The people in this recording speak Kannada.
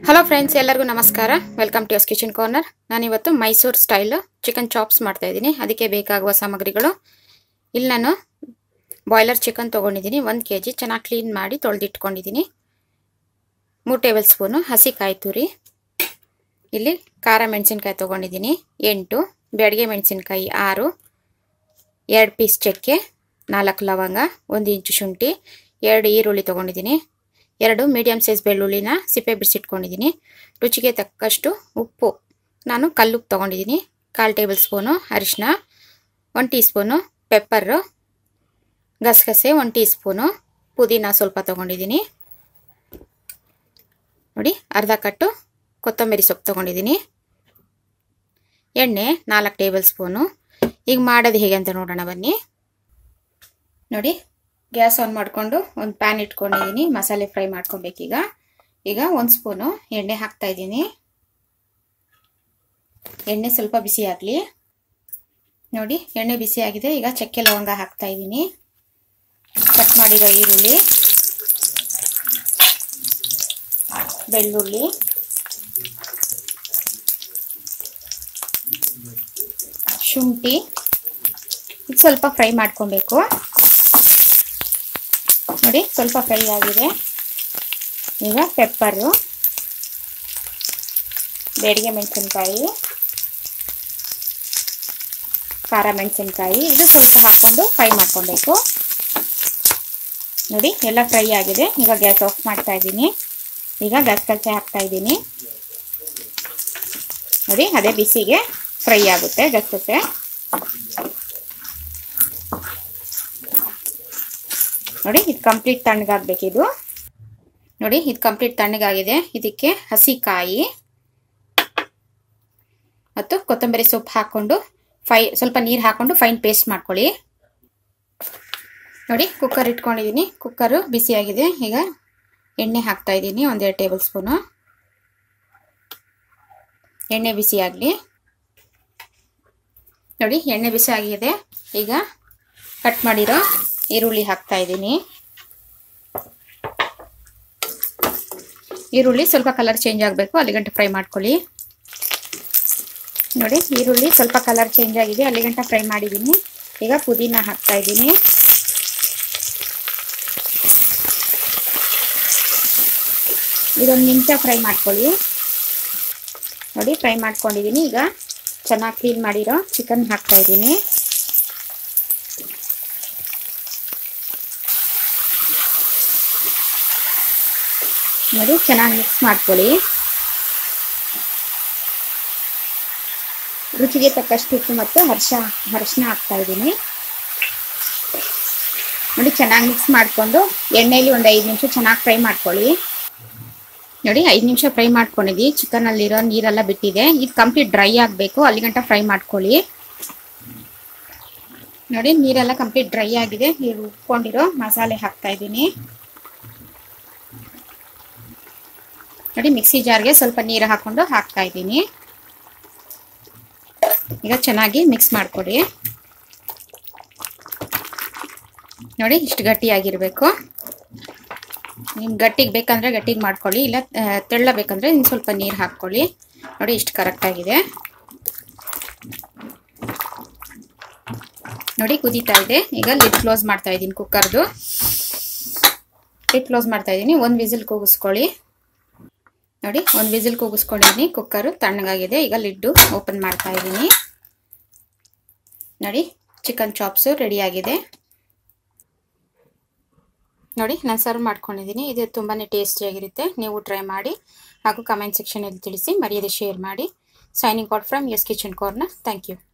ಹಲೋ ಫ್ರೆಂಡ್ಸ್ ಎಲ್ಲರಿಗೂ ನಮಸ್ಕಾರ welcome to S kitchen corner ನಾನಿವತ್ತು ಮೈಸೂರು ಸ್ಟೈಲ್ ಚಿಕನ್ ಚಾಪ್ಸ್ ಮಾಡ್ತಾ ಇದ್ದೀನಿ ಅದಕ್ಕೆ ಬೇಕಾಗುವ ಸಾಮಗ್ರಿಗಳು ಇಲ್ಲಿ ನಾನು ಬಾಯ್ಲರ್ ಚಿಕನ್ ತೊಗೊಂಡಿದ್ದೀನಿ ಒಂದು ಕೆ ಜಿ ಚೆನ್ನಾಗಿ ಕ್ಲೀನ್ ಮಾಡಿ ತೊಳೆದಿಟ್ಕೊಂಡಿದ್ದೀನಿ ಮೂರು ಟೇಬಲ್ ಸ್ಪೂನು ಹಸಿ ಕಾಯಿ ತುರಿ ಇಲ್ಲಿ ಖಾರ ಮೆಣಸಿನ್ಕಾಯಿ ತೊಗೊಂಡಿದ್ದೀನಿ ಎಂಟು ಬೆಳಗ್ಗೆ ಮೆಣಸಿನ್ಕಾಯಿ ಆರು ಎರಡು ಪೀಸ್ ಚಕ್ಕೆ ನಾಲ್ಕು ಲವಂಗ ಒಂದು ಇಂಚು ಶುಂಠಿ ಎರಡು ಈರುಳ್ಳಿ ತೊಗೊಂಡಿದ್ದೀನಿ ಎರಡು ಮೀಡಿಯಮ್ ಸೈಜ್ ಬೆಳ್ಳುಳ್ಳಿನ ಸಿಪ್ಪೆ ಬಿಡಿಸಿಟ್ಕೊಂಡಿದ್ದೀನಿ ರುಚಿಗೆ ತಕ್ಕಷ್ಟು ಉಪ್ಪು ನಾನು ಕಲ್ಲುಪ್ಪು ತೊಗೊಂಡಿದ್ದೀನಿ ಕಾಲು ಟೇಬಲ್ ಸ್ಪೂನು ಅರಿಶಿನ ಒನ್ ಟೀ ಸ್ಪೂನು ಪೆಪ್ಪರು ಗಸಗಸೆ ಒನ್ ಟೀ ಸ್ಪೂನು ಪುದೀನ ಸ್ವಲ್ಪ ತೊಗೊಂಡಿದ್ದೀನಿ ನೋಡಿ ಅರ್ಧ ಕಟ್ಟು ಕೊತ್ತಂಬರಿ ಸೊಪ್ಪು ತೊಗೊಂಡಿದ್ದೀನಿ ಎಣ್ಣೆ ನಾಲ್ಕು ಟೇಬಲ್ ಸ್ಪೂನು ಈಗ ಮಾಡೋದು ಹೇಗೆ ಅಂತ ನೋಡೋಣ ಬನ್ನಿ ನೋಡಿ ಗ್ಯಾಸ್ ಆನ್ ಮಾಡಿಕೊಂಡು ಒಂದು ಪ್ಯಾನ್ ಇಟ್ಕೊಂಡಿದ್ದೀನಿ ಮಸಾಲೆ ಫ್ರೈ ಮಾಡ್ಕೊಬೇಕೀಗ ಈಗ ಒಂದು ಸ್ಪೂನು ಎಣ್ಣೆ ಹಾಕ್ತಾ ಇದ್ದೀನಿ ಎಣ್ಣೆ ಸ್ವಲ್ಪ ಬಿಸಿ ಆಗಲಿ ನೋಡಿ ಎಣ್ಣೆ ಬಿಸಿ ಆಗಿದೆ ಈಗ ಚಕ್ಕೆ ಲವಂಗ ಹಾಕ್ತಾ ಇದ್ದೀನಿ ಕಟ್ ಮಾಡಿರೋ ಈರುಳ್ಳಿ ಬೆಳ್ಳುಳ್ಳಿ ಶುಂಠಿ ಇದು ಸ್ವಲ್ಪ ಫ್ರೈ ಮಾಡ್ಕೊಬೇಕು ನೋಡಿ ಸ್ವಲ್ಪ ಫ್ರೈ ಆಗಿದೆ ಈಗ ಪೆಪ್ಪರು ಬೇಡಿಗೆ ಮೆಣಸಿನ್ಕಾಯಿ ಖಾರ ಮೆಣಸಿನ್ಕಾಯಿ ಇದು ಸ್ವಲ್ಪ ಹಾಕ್ಕೊಂಡು ಫ್ರೈ ಮಾಡ್ಕೊಬೇಕು ನೋಡಿ ಎಲ್ಲ ಫ್ರೈ ಆಗಿದೆ ಈಗ ಗ್ಯಾಸ್ ಆಫ್ ಮಾಡ್ತಾ ಇದ್ದೀನಿ ಈಗ ಗಸಗಸೆ ಹಾಕ್ತಾ ಇದ್ದೀನಿ ನೋಡಿ ಅದೇ ಬಿಸಿಗೆ ಫ್ರೈ ಆಗುತ್ತೆ ಗಸಗಸೆ ನೋಡಿ ಇದು ಕಂಪ್ಲೀಟ್ ತಣ್ಣಗಾಗಬೇಕಿದು ನೋಡಿ ಇದು ಕಂಪ್ಲೀಟ್ ತಣ್ಣಗಾಗಿದೆ ಇದಕ್ಕೆ ಹಸಿ ಕಾಯಿ ಮತ್ತು ಕೊತ್ತಂಬರಿ ಸೊಪ್ಪು ಹಾಕ್ಕೊಂಡು ಫೈ ಸ್ವಲ್ಪ ನೀರು ಹಾಕ್ಕೊಂಡು ಫೈನ್ ಪೇಸ್ಟ್ ಮಾಡ್ಕೊಳ್ಳಿ ನೋಡಿ ಕುಕ್ಕರ್ ಇಟ್ಕೊಂಡಿದ್ದೀನಿ ಕುಕ್ಕರು ಬಿಸಿಯಾಗಿದೆ ಈಗ ಎಣ್ಣೆ ಹಾಕ್ತಾ ಇದ್ದೀನಿ ಒಂದೆರಡು ಟೇಬಲ್ ಸ್ಪೂನು ಎಣ್ಣೆ ಬಿಸಿ ಆಗಲಿ ನೋಡಿ ಎಣ್ಣೆ ಬಿಸಿ ಆಗಿದೆ ಈಗ ಕಟ್ ಮಾಡಿರೋ ಈರುಳ್ಳಿ ಹಾಕ್ತಾ ಇದ್ದೀನಿ ಈರುಳ್ಳಿ ಸ್ವಲ್ಪ ಕಲರ್ ಚೇಂಜ್ ಆಗಬೇಕು ಅಲ್ಲಿಗಂಟ ಫ್ರೈ ಮಾಡ್ಕೊಳ್ಳಿ ನೋಡಿ ಈರುಳ್ಳಿ ಸ್ವಲ್ಪ ಕಲರ್ ಚೇಂಜ್ ಆಗಿದೆ ಅಲ್ಲಿಗಂಟ ಫ್ರೈ ಮಾಡಿದ್ದೀನಿ ಈಗ ಪುದೀನ ಹಾಕ್ತಾ ಇದ್ದೀನಿ ಇದೊಂದು ನಿಮಿಷ ಫ್ರೈ ಮಾಡ್ಕೊಳ್ಳಿ ನೋಡಿ ಫ್ರೈ ಮಾಡ್ಕೊಂಡಿದ್ದೀನಿ ಈಗ ಚೆನ್ನಾಗಿ ಕ್ಲೀನ್ ಮಾಡಿರೋ ಚಿಕನ್ ಹಾಕ್ತಾ ಇದ್ದೀನಿ ನೋಡಿ ಚೆನ್ನಾಗಿ ಮಿಕ್ಸ್ ಮಾಡ್ಕೊಳ್ಳಿ ರುಚಿಗೆ ತಕ್ಕಷ್ಟು ಉಪ್ಪು ಮತ್ತು ಹರ್ಷ ಅರಿಶಿನ ಹಾಕ್ತಾ ಇದ್ದೀನಿ ನೋಡಿ ಚೆನ್ನಾಗಿ ಮಿಕ್ಸ್ ಮಾಡಿಕೊಂಡು ಎಣ್ಣೆಯಲ್ಲಿ ಒಂದು ಐದು ನಿಮಿಷ ಚೆನ್ನಾಗಿ ಫ್ರೈ ಮಾಡ್ಕೊಳ್ಳಿ ನೋಡಿ ಐದು ನಿಮಿಷ ಫ್ರೈ ಮಾಡ್ಕೊಂಡಿದ್ದಿ ಚಿಕನಲ್ಲಿರೋ ನೀರೆಲ್ಲ ಬಿಟ್ಟಿದೆ ಇದು ಕಂಪ್ಲೀಟ್ ಡ್ರೈ ಆಗಬೇಕು ಅಲ್ಲಿಗಂಟ ಫ್ರೈ ಮಾಡ್ಕೊಳ್ಳಿ ನೋಡಿ ನೀರೆಲ್ಲ ಕಂಪ್ಲೀಟ್ ಡ್ರೈ ಆಗಿದೆ ನೀವು ಉಪ್ಕೊಂಡಿರೋ ಮಸಾಲೆ ಹಾಕ್ತಾ ಇದ್ದೀನಿ ನೋಡಿ ಮಿಕ್ಸಿ ಜಾರ್ಗೆ ಸ್ವಲ್ಪ ನೀರು ಹಾಕೊಂಡು ಹಾಕ್ತಾ ಇದ್ದೀನಿ ಈಗ ಚೆನ್ನಾಗಿ ಮಿಕ್ಸ್ ಮಾಡಿಕೊಡಿ ನೋಡಿ ಇಷ್ಟು ಗಟ್ಟಿಯಾಗಿರಬೇಕು ನಿಮ್ಗೆ ಗಟ್ಟಿಗೆ ಬೇಕಂದ್ರೆ ಗಟ್ಟಿಗೆ ಮಾಡ್ಕೊಳ್ಳಿ ಇಲ್ಲ ತೆಳ್ಳ ಬೇಕಂದ್ರೆ ಇನ್ನು ಸ್ವಲ್ಪ ನೀರು ಹಾಕ್ಕೊಳ್ಳಿ ನೋಡಿ ಇಷ್ಟು ಕರೆಕ್ಟಾಗಿದೆ ನೋಡಿ ಕುದೀತಾ ಇದೆ ಈಗ ಲಿಡ್ ಕ್ಲೋಸ್ ಮಾಡ್ತಾ ಇದ್ದೀನಿ ಕುಕ್ಕರ್ದು ಲಿಡ್ ಕ್ಲೋಸ್ ಮಾಡ್ತಾ ಇದ್ದೀನಿ ಒಂದು ವಿಸಿಲ್ ಕೂಗಿಸ್ಕೊಳ್ಳಿ ನೋಡಿ ಒಂದು ವಿಸಿಲ್ ಕೂಗಿಸ್ಕೊಂಡಿದ್ದೀನಿ ಕುಕ್ಕರು ತಣ್ಣಗಾಗಿದೆ ಈಗ ಲಿಡ್ಡು ಓಪನ್ ಮಾಡ್ತಾ ಇದ್ದೀನಿ ನೋಡಿ ಚಿಕನ್ ಚಾಪ್ಸು ರೆಡಿಯಾಗಿದೆ ನೋಡಿ ನಾನು ಸರ್ವ್ ಮಾಡ್ಕೊಂಡಿದ್ದೀನಿ ಇದು ತುಂಬಾ ಟೇಸ್ಟಿಯಾಗಿರುತ್ತೆ ನೀವು ಟ್ರೈ ಮಾಡಿ ಹಾಗೂ ಕಮೆಂಟ್ ಸೆಕ್ಷನಲ್ಲಿ ತಿಳಿಸಿ ಮರ್ಯಾದೆ ಶೇರ್ ಮಾಡಿ signing out from S kitchen corner thank you